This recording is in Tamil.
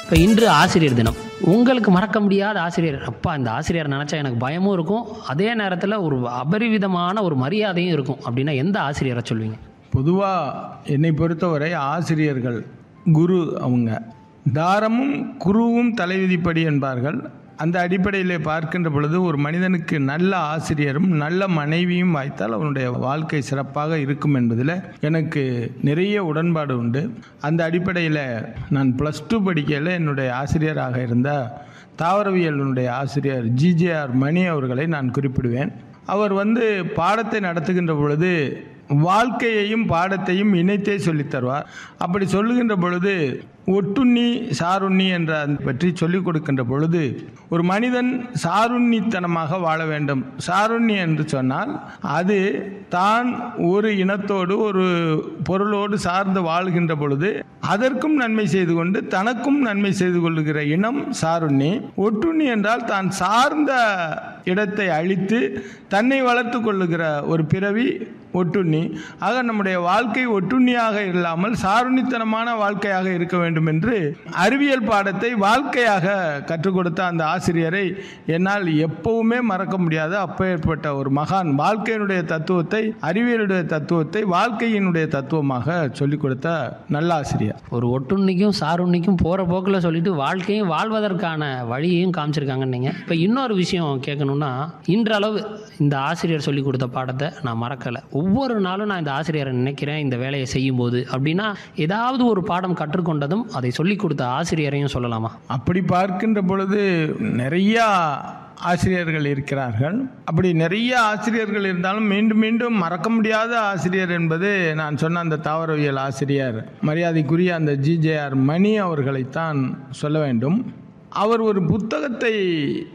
இப்போ இன்று ஆசிரியர் தினம் உங்களுக்கு மறக்க முடியாத ஆசிரியர் அப்பா இந்த ஆசிரியர் நினச்சா எனக்கு பயமும் இருக்கும் அதே நேரத்தில் ஒரு அபரிவிதமான ஒரு மரியாதையும் இருக்கும் அப்படின்னா எந்த ஆசிரியரை சொல்வீங்க பொதுவாக என்னை பொறுத்தவரை ஆசிரியர்கள் குரு அவங்க தாரமும் குருவும் தலைவிதிப்படி என்பார்கள் அந்த அடிப்படையில் பார்க்கின்ற பொழுது ஒரு மனிதனுக்கு நல்ல ஆசிரியரும் நல்ல மனைவியும் வாய்த்தால் அவனுடைய வாழ்க்கை சிறப்பாக இருக்கும் என்பதில் எனக்கு நிறைய உடன்பாடு உண்டு அந்த அடிப்படையில் நான் ப்ளஸ் டூ படிக்கையில் என்னுடைய ஆசிரியராக இருந்த தாவரவியலினுடைய ஆசிரியர் ஜிஜேஆர் மணி அவர்களை நான் குறிப்பிடுவேன் அவர் வந்து பாடத்தை நடத்துகின்ற பொழுது வாழ்க்கையையும் பாடத்தையும் இணைத்தே சொல்லித் தருவார் அப்படி சொல்லுகின்ற பொழுது ஒட்டுண்ணி சாருண்ணி என்ற அந்த பற்றி சொல்லிக் கொடுக்கின்ற பொழுது ஒரு மனிதன் சாருண்ணித்தனமாக வாழ வேண்டும் சாருண்ணி என்று சொன்னால் அது தான் ஒரு இனத்தோடு ஒரு பொருளோடு சார்ந்து வாழ்கின்ற பொழுது அதற்கும் நன்மை செய்து கொண்டு தனக்கும் நன்மை செய்து கொள்ளுகிற இனம் சாருண்ணி ஒட்டுண்ணி என்றால் தான் சார்ந்த இடத்தை அழித்து தன்னை வளர்த்து கொள்ளுகிற ஒரு பிறவி ஒட்டுண்ணி ஆக நம்முடைய வாழ்க்கை ஒட்டுண்ணியாக இல்லாமல் சாருண்ணித்தனமான வாழ்க்கையாக இருக்க வேண்டும் என்று அறிவியல் பாடத்தை வாழ்க்கையாக கற்றுக் கொடுத்த அந்த ஆசிரியரை என்னால் எப்பவுமே மறக்க முடியாது அப்பேற்பட்ட ஒரு மகான் வாழ்க்கையினுடைய தத்துவத்தை அறிவியலுடைய தத்துவத்தை வாழ்க்கையினுடைய தத்துவமாக சொல்லிக் கொடுத்த நல்ல ஆசிரியர் ஒரு ஒட்டுண்ணிக்கும் சாருண்ணிக்கும் போகிற போக்கில் சொல்லிட்டு வாழ்க்கையும் வாழ்வதற்கான வழியையும் காமிச்சிருக்காங்கன்னு நீங்கள் இப்போ இன்னொரு விஷயம் கேட்கணும்னா இன்றளவு இந்த ஆசிரியர் சொல்லி கொடுத்த பாடத்தை நான் மறக்கலை ஒவ்வொரு நாளும் நான் இந்த ஆசிரியரை நினைக்கிறேன் இந்த வேலையை செய்யும்போது அப்படின்னா ஏதாவது ஒரு பாடம் கற்றுக்கொண்டதும் அதை சொல்லிக் கொடுத்த ஆசிரியரையும் சொல்லலாமா அப்படி பார்க்கின்ற பொழுது நிறையா ஆசிரியர்கள் இருக்கிறார்கள் அப்படி நிறைய ஆசிரியர்கள் இருந்தாலும் மீண்டும் மீண்டும் மறக்க முடியாத ஆசிரியர் என்பது நான் சொன்ன அந்த தாவரவியல் ஆசிரியர் மரியாதைக்குரிய அந்த ஜிஜேஆர் மணி அவர்களைத்தான் சொல்ல வேண்டும் அவர் ஒரு புத்தகத்தை